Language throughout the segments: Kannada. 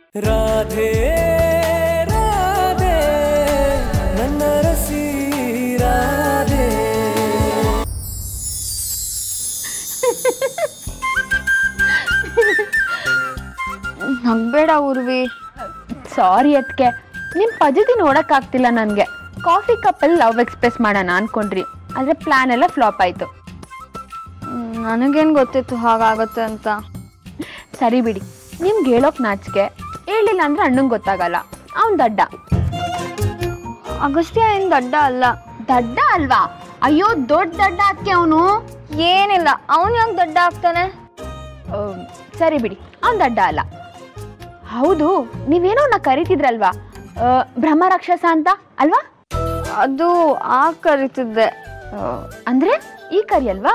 ರಾಧೆ ರಾಧೆ ನನ್ನ ರಸಿ ರಾಧೆ ನಗ್ಬೇಡ ಉರ್ವಿ ಸಾರಿ ಅದಕ್ಕೆ ನಿಮ್ಮ ಪದ್ಧತಿ ನೋಡೋಕ್ಕಾಗ್ತಿಲ್ಲ ನನಗೆ ಕಾಫಿ ಕಪ್ಪಲ್ಲಿ ಲವ್ ಎಕ್ಸ್ಪ್ರೆಸ್ ಮಾಡೋಣ ಅನ್ಕೊಂಡ್ರಿ ಆದರೆ ಪ್ಲ್ಯಾನ್ ಎಲ್ಲ ಫ್ಲಾಪ್ ಆಯಿತು ನನಗೇನು ಗೊತ್ತಿತ್ತು ಹಾಗಾಗತ್ತೆ ಅಂತ ಸರಿ ಬಿಡಿ ನಿಮ್ಗೆ ಹೇಳೋಕ್ ನಾಚಿಕೆ ಹೇಳಿಲ್ಲ ಅಂದ್ರೆ ಅಣ್ಣಂಗೆ ಗೊತ್ತಾಗಲ್ಲ ಅವ್ನು ದಡ್ಡ ಅಗಸ್ತ್ಯ ಏನು ದಡ್ಡ ಅಲ್ಲ ದಡ್ಡ ಅಲ್ವಾ ಅಯ್ಯೋ ದೊಡ್ಡ ದಡ್ಡ ಅದಕ್ಕೆ ಅವನು ಏನಿಲ್ಲ ಅವನು ಯಾಕೆ ದಡ್ಡ ಆಗ್ತಾನೆ ಸರಿ ಬಿಡಿ ಅವ್ನು ದಡ್ಡ ಅಲ್ಲ ಹೌದು ನೀವೇನೋ ನಾ ಕರಿತಿದ್ರಲ್ವಾ ಆ, ಬ್ರಹ್ಮ ರಾಕ್ಷಸ ಅಂತ ಅಲ್ವಾ ಅದು ಆ ಕರಿತಿದ್ದೆ ಆ, ಅಂದ್ರೆ ಈ ಕರಿ ಅಲ್ವಾ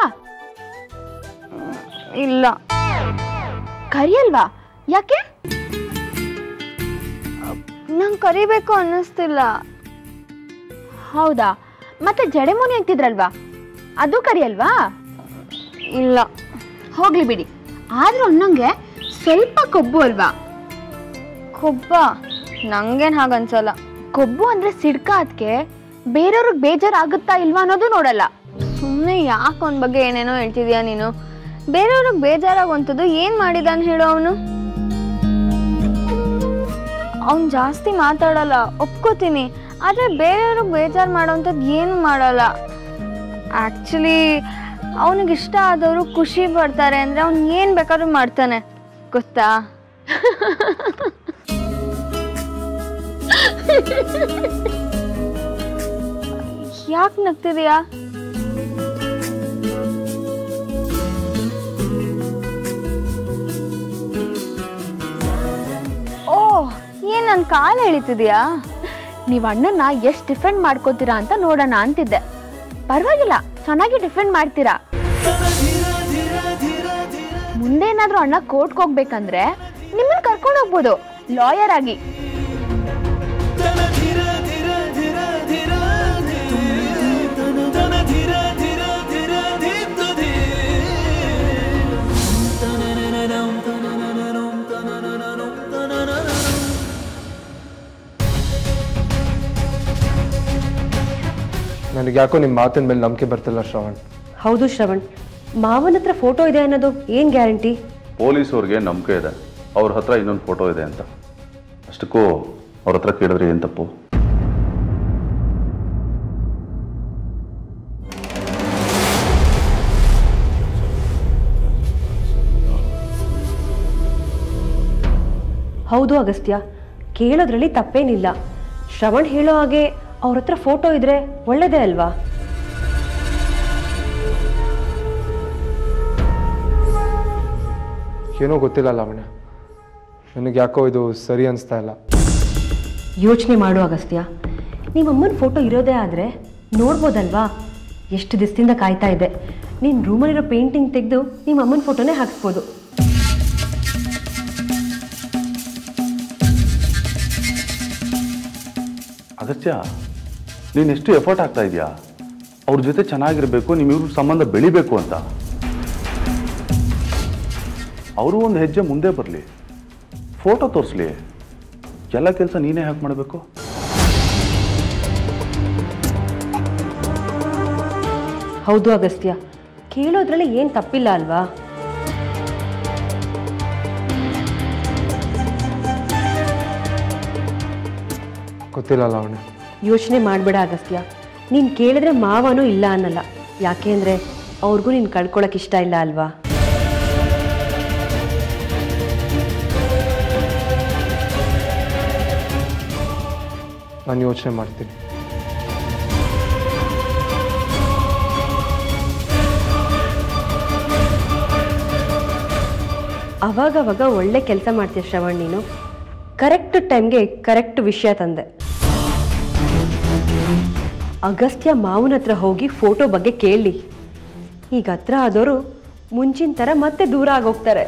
ಇಲ್ಲ ಕರಿ ಅಲ್ವಾ ಯಾಕೆ ನಂಗೆ ಕರಿಬೇಕು ಅನ್ನಿಸ್ತಿಲ್ಲ ಹೌದಾ ಮತ್ತೆ ಜಡೆಮುನಿ ಅಂತಿದ್ರಲ್ವಾ ಅದು ಕರಿ ಅಲ್ವಾ ಇಲ್ಲ ಹೋಗ್ಲಿ ಬಿಡಿ ಆದ್ರೂ ಅನ್ನಂಗೆ ಸ್ವಲ್ಪ ಕೊಬ್ಬು ಅಲ್ವಾ ಕೊಬ್ಬ ನಂಗೇನು ಹಾಗನ್ಸಲ್ಲ ಕೊಬ್ಬು ಅಂದ್ರೆ ಸಿಡ್ಕ ಅದಕ್ಕೆ ಬೇರೆಯವ್ರಿಗೆ ಬೇಜಾರಾಗುತ್ತಾ ಇಲ್ವಾ ಅನ್ನೋದು ನೋಡಲ್ಲ ಸುಮ್ಮನೆ ಯಾಕೆ ಅವನ ಬಗ್ಗೆ ಏನೇನೋ ಹೇಳ್ತಿದ್ಯಾ ನೀನು ಬೇರೆಯವ್ರಿಗೆ ಬೇಜಾರಾಗುವಂಥದ್ದು ಏನು ಮಾಡಿದಾನೆ ಹೇಳು ಅವನು ಅವ್ನು ಜಾಸ್ತಿ ಮಾತಾಡಲ್ಲ ಒಪ್ಕೋತೀನಿ ಆದರೆ ಬೇರೆಯವ್ರಿಗೆ ಬೇಜಾರು ಮಾಡೋವಂಥದ್ದು ಏನು ಮಾಡಲ್ಲ ಆ್ಯಕ್ಚುಲಿ ಅವನಿಗೆ ಇಷ್ಟ ಆದವರು ಖುಷಿ ಪಡ್ತಾರೆ ಅಂದರೆ ಅವ್ನು ಏನು ಬೇಕಾದ್ರೂ ಮಾಡ್ತಾನೆ ಗೊತ್ತಾ ಯಾಕೆ ನಗ್ತಿದೀಯಾ ಓ ಏನ್ ನನ್ ಕಾಲ್ ಎಳಿತಿದ್ಯಾ ನೀವ್ ಅಣ್ಣನ ಎಷ್ಟ್ ಡಿಫೆಂಡ್ ಮಾಡ್ಕೋತೀರಾ ಅಂತ ನೋಡೋಣ ಅಂತಿದ್ದೆ ಪರವಾಗಿಲ್ಲ ಚೆನ್ನಾಗಿ ಡಿಫೆಂಡ್ ಮಾಡ್ತೀರಾ ಮುಂದೆ ಏನಾದ್ರೂ ಅಣ್ಣ ಕೋರ್ಟ್ಗೆ ಹೋಗ್ಬೇಕಂದ್ರೆ ನಿಮ್ಮನ್ನ ಕರ್ಕೊಂಡು ಹೋಗ್ಬೋದು ಲಾಯರ್ ಆಗಿ ತನ ಧಿರ ಧಿರ ಧಿರ ಧಿರ ತನ ತನ ಧಿರ ಧಿರ ಧಿರ ಧಿತ್ತು ಧೀ ತನನನನಂ ತನನನನಂ ತನನನನಂ ತನನನನಂ ನನಗೆ ಯಾಕೋ ನಿಮ್ಮ ಮಾತಿನ ಮೇಲೆ ನಂಬಿಕೆ ಬರ್ತಿಲ್ಲ ಶ್ರವಣ್ ಹೌದು ಶ್ರವಣ್ ಮಾವನ ಹತ್ರ ಫೋಟೋ ಇದೆ ಅನ್ನೋದು ಏನು ಗ್ಯಾರಂಟಿ ಪೊಲೀಸವ್ರಿಗೆ ನಂಬಿಕೆ ಇದೆ ಅವ್ರ ಹತ್ರ ಇನ್ನೊಂದು ಫೋಟೋ ಇದೆ ಅಂತ ಅಷ್ಟಕ್ಕೂ ಅವ್ರ ಹತ್ರ ಕೇಳಿದ್ರೆ ಏನು ತಪ್ಪು ಹೌದು ಅಗಸ್ತ್ಯ ಕೇಳೋದ್ರಲ್ಲಿ ತಪ್ಪೇನಿಲ್ಲ ಶ್ರವಣ್ ಹೇಳೋ ಹಾಗೆ ಅವ್ರ ಹತ್ರ ಫೋಟೋ ಇದ್ರೆ ಒಳ್ಳೇದೇ ಅಲ್ವಾ ಏನೋ ಗೊತ್ತಿಲ್ಲ ಲಾವಣ್ಯ ನನಗೆ ಯಾಕೋ ಇದು ಸರಿ ಅನಿಸ್ತಾ ಇಲ್ಲ ಯೋಚನೆ ಮಾಡು ಅಗಸ್ತ್ಯ ನಿಮ್ಮಮ್ಮನ ಫೋಟೋ ಇರೋದೇ ಆದರೆ ನೋಡ್ಬೋದಲ್ವಾ ಎಷ್ಟು ದಿವಸದಿಂದ ಕಾಯ್ತಾ ಇದೆ ನೀನು ರೂಮಲ್ಲಿರೋ ಪೇಂಟಿಂಗ್ ತೆಗೆದು ನಿಮ್ಮ ಅಮ್ಮನ ಫೋಟೋನೇ ಹಾಕ್ಸ್ಬೋದು ಅಗತ್ಯ ನೀನು ಎಷ್ಟು ಎಫರ್ಟ್ ಆಗ್ತಾ ಇದೆಯಾ ಅವ್ರ ಜೊತೆ ಚೆನ್ನಾಗಿರಬೇಕು ನಿಮ್ಮಿವ್ರ ಸಂಬಂಧ ಬೆಳಿಬೇಕು ಅಂತ ಅವರು ಒಂದು ಹೆಜ್ಜೆ ಮುಂದೆ ಬರಲಿ ಫೋಟೋ ತೋರಿಸ್ಲಿ ಎಲ್ಲ ಕೆಲಸ ನೀನೇ ಯಾಕೆ ಮಾಡಬೇಕು ಹೌದು ಅಗಸ್ತ್ಯ ಕೇಳೋದ್ರಲ್ಲಿ ಏನು ತಪ್ಪಿಲ್ಲ ಅಲ್ವಾ ಗೊತ್ತಿಲ್ಲ ಲಾವಣ್ಯ ಯೋಚನೆ ಮಾಡಬೇಡ ಅಗಸ್ತ್ಯ ನೀನು ಕೇಳಿದ್ರೆ ಮಾವನೂ ಇಲ್ಲ ಅನ್ನಲ್ಲ ಯಾಕೆ ಅಂದರೆ ಅವ್ರಿಗೂ ನೀನು ಕಳ್ಕೊಳಕ್ಕೆ ಇಷ್ಟ ಇಲ್ಲ ಅಲ್ವಾ ನಾನು ಯೋಚನೆ ಮಾಡ್ತೀನಿ ಅವಾಗವಾಗ ಒಳ್ಳೆ ಕೆಲಸ ಮಾಡ್ತೀಯ ಶ್ರವಣ್ ನೀನು ಕರೆಕ್ಟ್ ಟೈಮ್ಗೆ ಕರೆಕ್ಟ್ ವಿಷಯ ತಂದೆ ಅಗಸ್ತ್ಯ ಮಾವನ ಹತ್ರ ಹೋಗಿ ಫೋಟೋ ಬಗ್ಗೆ ಕೇಳಿ ಈಗ ಹತ್ರ ಆದವರು ಮುಂಚಿನ ಥರ ಮತ್ತೆ ದೂರ ಆಗೋಗ್ತಾರೆ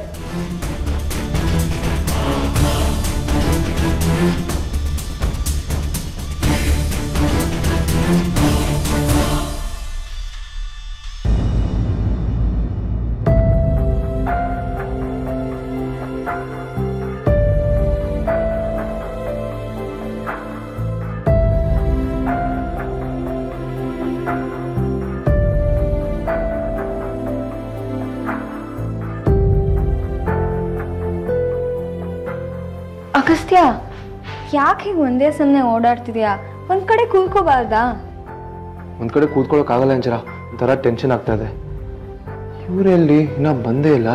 ಅಗಸ್ತ್ಯ ಯಾಕೆ ಹೀಗೆ ಒಂದೇ ಸಮನೆ ಓಡಾಡ್ತಿದ್ಯಾ ಒಂದ್ ಕಡೆ ಕೂತ್ಕೋಬಾರ್ದಾ ಒಂದು ಕಡೆ ಕೂತ್ಕೊಳ್ಳೋಕ್ಕಾಗಲ್ಲ ಅಂಚರ ಒಂಥರ ಟೆನ್ಷನ್ ಆಗ್ತಾ ಇದೆ ಇವರೆಲ್ಲಿ ಇನ್ನ ಬಂದೇ ಇಲ್ಲ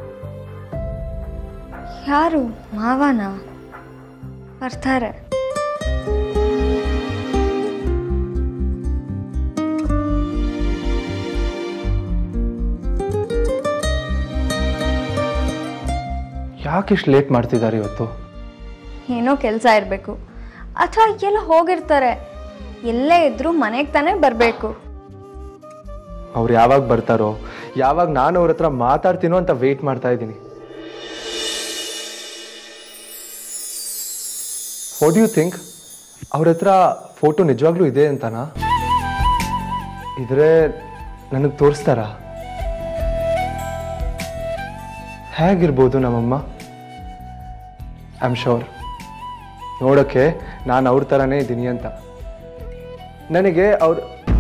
ಯಾರು ಮಾವನ ಬರ್ತಾರೆ ಯಾಕೆ ಇಷ್ಟು ಲೇಟ್ ಮಾಡ್ತಿದ್ದಾರೆ ಇವತ್ತು ಏನೋ ಕೆಲಸ ಇರಬೇಕು ಅಥವಾ ಎಲ್ಲ ಹೋಗಿರ್ತಾರೆ ಎಲ್ಲೇ ಇದ್ರೂ ಮನೆಗೆ ತಾನೇ ಬರಬೇಕು ಅವ್ರು ಯಾವಾಗ ಬರ್ತಾರೋ ಯಾವಾಗ ನಾನು ಅವ್ರ ಹತ್ರ ಮಾತಾಡ್ತೀನೋ ಅಂತ ವೆಯ್ಟ್ ಮಾಡ್ತಾ ಇದ್ದೀನಿ ವಾಟ್ ಯು ಥಿಂಕ್ ಅವ್ರ ಹತ್ರ ಫೋಟೋ ನಿಜವಾಗ್ಲೂ ಇದೆ ಅಂತನಾ ಇದ್ರೆ ನನಗೆ ತೋರಿಸ್ತಾರಾ ಹೇಗಿರ್ಬೋದು ನಮ್ಮಮ್ಮ ಐ ಆಮ್ ಶೋರ್ ನೋಡೋಕ್ಕೆ ನಾನು ಅವ್ರ ಥರನೇ ಇದ್ದೀನಿ ಅಂತ ನನಗೆ ಅವ್ರ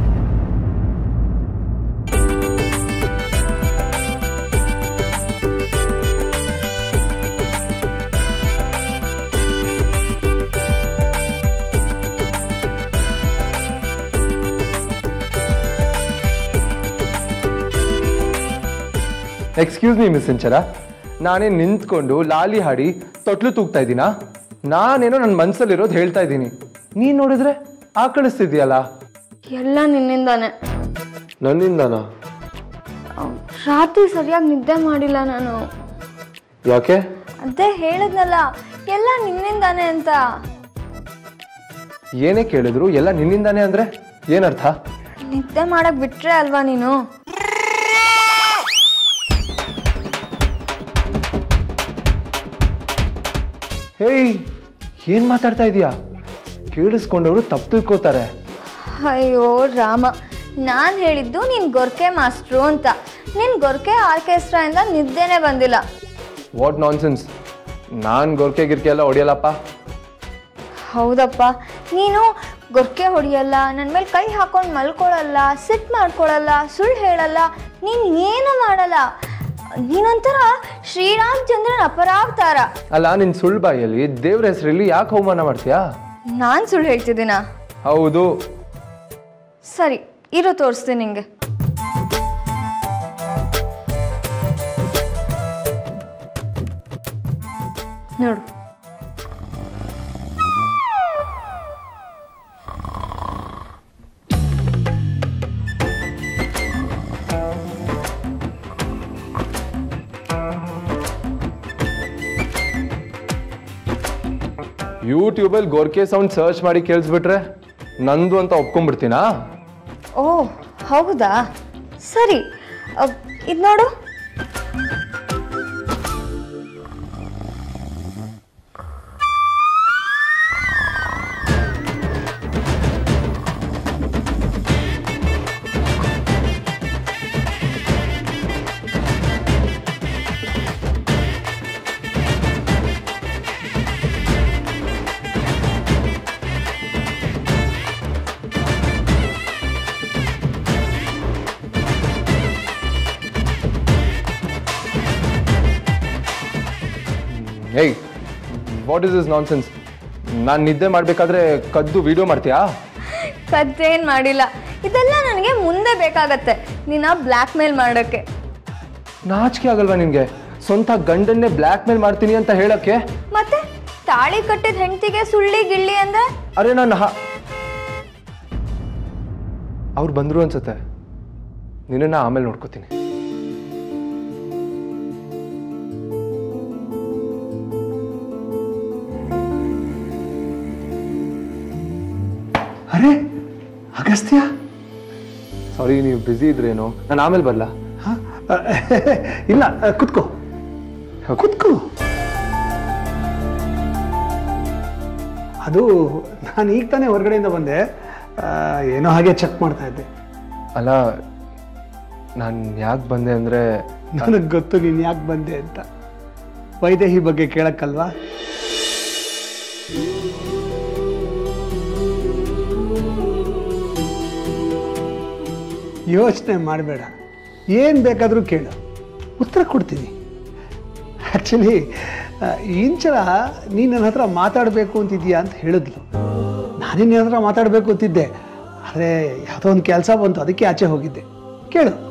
ಎಕ್ಸ್ಕ್ಯೂಸ್ ಮೀ ಮಿಸ್ ಇಂಚರ ನಾನೇ ನಿಂತ್ಕೊಂಡು ಲಾಲಿ ಹಾಡಿ ತೊಟ್ಲು ತೂಗ್ತಾ ಇದ್ದೀನಾ ನಾನೇನೋ ನನ್ನ ಮನ್ಸಲ್ಲಿರೋದು ಹೇಳ್ತಾ ಇದ್ದೀನಿ ನೀನ್ ನೋಡಿದ್ರೆ ಆಕಳಿಸ್ತಿದ್ಯಲ್ಲ ಎಲ್ಲ ನಿನ್ನಿಂದಾನೆ ನನ್ನಿಂದನಾ ಅಹ್, ರಾತ್ರಿ ಸರಿಯಾಗಿ ನಿದ್ದೆ ಮಾಡಿಲ್ಲ ನಾನು ಯಾಕೆ ಅದೇ ಹೇಳಿದ್ನಲ್ಲ ಎಲ್ಲ ನಿನ್ನಿಂದಾನೆ ಅಂತ ಏನೇ ಕೇಳಿದ್ರು ಎಲ್ಲ ನಿನ್ನಿಂದಾನೇ ಅಂದ್ರೆ ಏನರ್ಥ ನಿದ್ದೆ ಮಾಡಕ್ ಬಿಟ್ರೆ ಅಲ್ವಾ ನೀನು ಹೇಯ್ ಏನ್ ಮಾತಾಡ್ತಾ ಇದೀಯಾ ಕೇಳಿಸ್ಕೊಂಡವರು ತಪ್ಪು ತಿಳ್ಕೋತಾರೆ ಅಯ್ಯೋ ರಾಮ ನಾನು ಹೇಳಿದ್ದು ನೀನು ಗೊರ್ಕೆ ಮಾಸ್ಟ್ರು ಅಂತ ನಿನ್ ಗೊರ್ಕೆ ಆರ್ಕೆಸ್ಟ್ರಾಯಿಂದ ನಿದ್ದೆನೇ ಬಂದಿಲ್ಲ ವಾಟ್ ನಾನ್ಸೆನ್ಸ್ ನಾನ್ ಗೊರ್ಕೆ ಗಿರ್ಕೆ ಎಲ್ಲ ಹೊಡಿಯಲ್ಲಪ್ಪ ಹೌದಪ್ಪ ನೀನು ಗೊರ್ಕೆ ಹೊಡಿಯಲ್ಲ ನನ್ನ ಮೇಲೆ ಕೈ ಹಾಕೊಂಡು ಮಲ್ಕೊಳ್ಳಲ್ಲ ಸಿಟ್ ಮಾಡ್ಕೊಳ್ಳಲ್ಲ ಸುಳ್ಳು ಹೇಳಲ್ಲ ನೀನು ಏನು ಮಾಡಲ್ಲ ನೀನೊಂಥರ ಶ್ರೀರಾಮಚಂದ್ರನ ಅಪರಾವತಾರ ಅಲ್ಲ ನಿನ್ ಸುಳ್ಳು ಬಾಯಲ್ಲಿ ದೇವ್ರ ಹೆಸರಲ್ಲಿ ಯಾಕೆ ಅವಮಾನ ಮಾಡ್ತೀಯಾ ನಾನು ಸುಳ್ಳು ಹೇಳ್ತಿದ್ದೀನಾ ಹೌದು ಸರಿ ಇರು ತೋರಿಸ್ತೀನಿ ನಿಂಗೆ ನೋಡು ಯೂಟ್ಯೂಬಲ್ಲಿ ಗೋರ್ಕೆ ಸೌಂಡ್ ಸರ್ಚ್ ಮಾಡಿ ಕೇಳಿಸ್ಬಿಟ್ರೆ ನಂದು ಅಂತ ಒಪ್ಕೊಂಡ್ಬಿಡ್ತೀನಾ ಓ ಹೌದಾ ಸರಿ ಇದು ನೋಡು hey what is is nonsense ನಾನು ನಿದ್ದೆ ಮಾಡಬೇಕಾದ್ರೆ ಕದ್ದು ವಿಡಿಯೋ ಮಾಡ್ತೀಯಾ ಕದ್ದೇನು ಮಾಡಿಲ್ಲ ಇದೆಲ್ಲ ನನಗೆ ಮುಂದೆ ಬೇಕಾಗತ್ತೆ ನಿನ್ನ ಬ್ಲ್ಯಾಕ್ ಮೇಲ್ ಮಾಡೋಕ್ಕೆ ನಾಚಿಕೆ ಆಗಲ್ವಾ ನಿನಗೆ ಸ್ವಂತ ಗಂಡನ್ನೇ ಬ್ಲ್ಯಾಕ್ ಮೇಲ್ ಮಾಡ್ತೀನಿ ಅಂತ ಹೇಳಕ್ಕೆ ಮತ್ತೆ ತಾಳಿ ಕಟ್ಟಿದ ಹೆಂಡತಿಗೆ ಸುಳ್ಳಿ ಗಿಳ್ಳಿ ಅಂದ್ರೆ ಅರೆ ನಾನು ಹಾ ಅವ್ರು ಬಂದರು ಅನ್ಸುತ್ತೆ ನಿನ್ನನ್ನು ಆಮೇಲೆ ನೋಡ್ಕೋತೀನಿ ಅರೆ ಅಗಸ್ತ್ಯ ಸಾರಿ ನೀವು ಬ್ಯುಸಿ ಇದ್ರೇನೋ ನಾನು ಆಮೇಲೆ ಬರಲ್ಲ ಹ? ಅ, ಇಲ್ಲ ಅ, ಕುತ್ಕೋ ಕುತ್ಕೋ ಅದು ನಾನು ಈಗ ತಾನೇ ಹೊರಗಡೆಯಿಂದ ಬಂದೆ ಆ, ಏನೋ ಹಾಗೆ ಚೆಕ್ ಮಾಡ್ತಾ ಇದ್ದೆ ಅಲ್ಲ ನಾನು ಯಾಕೆ ಬಂದೆ ಅಂದರೆ ನನಗೆ ಗೊತ್ತು ನೀನು ಯಾಕೆ ಬಂದೆ ಅಂತ ವೈದೇಹಿ ಬಗ್ಗೆ ಕೇಳಕ್ಕಲ್ವಾ ಯೋಚನೆ ಮಾಡಬೇಡ ಏನು ಬೇಕಾದರೂ ಕೇಳು ಉತ್ತರ ಕೊಡ್ತೀನಿ ಆ್ಯಕ್ಚುಲಿ ಇಂಚರ ನೀನು ನನ್ನ ಹತ್ರ ಮಾತಾಡಬೇಕು ಅಂತಿದ್ಯಾ ಅಂತ ಹೇಳಿದ್ಲು ನಾನೇ ನಿನ್ನ ಹತ್ರ ಮಾತಾಡಬೇಕು ಅಂತಿದ್ದೆ ಆದರೆ ಯಾವುದೋ ಒಂದು ಕೆಲಸ ಬಂತು ಅದಕ್ಕೆ ಆಚೆ ಹೋಗಿದ್ದೆ ಕೇಳು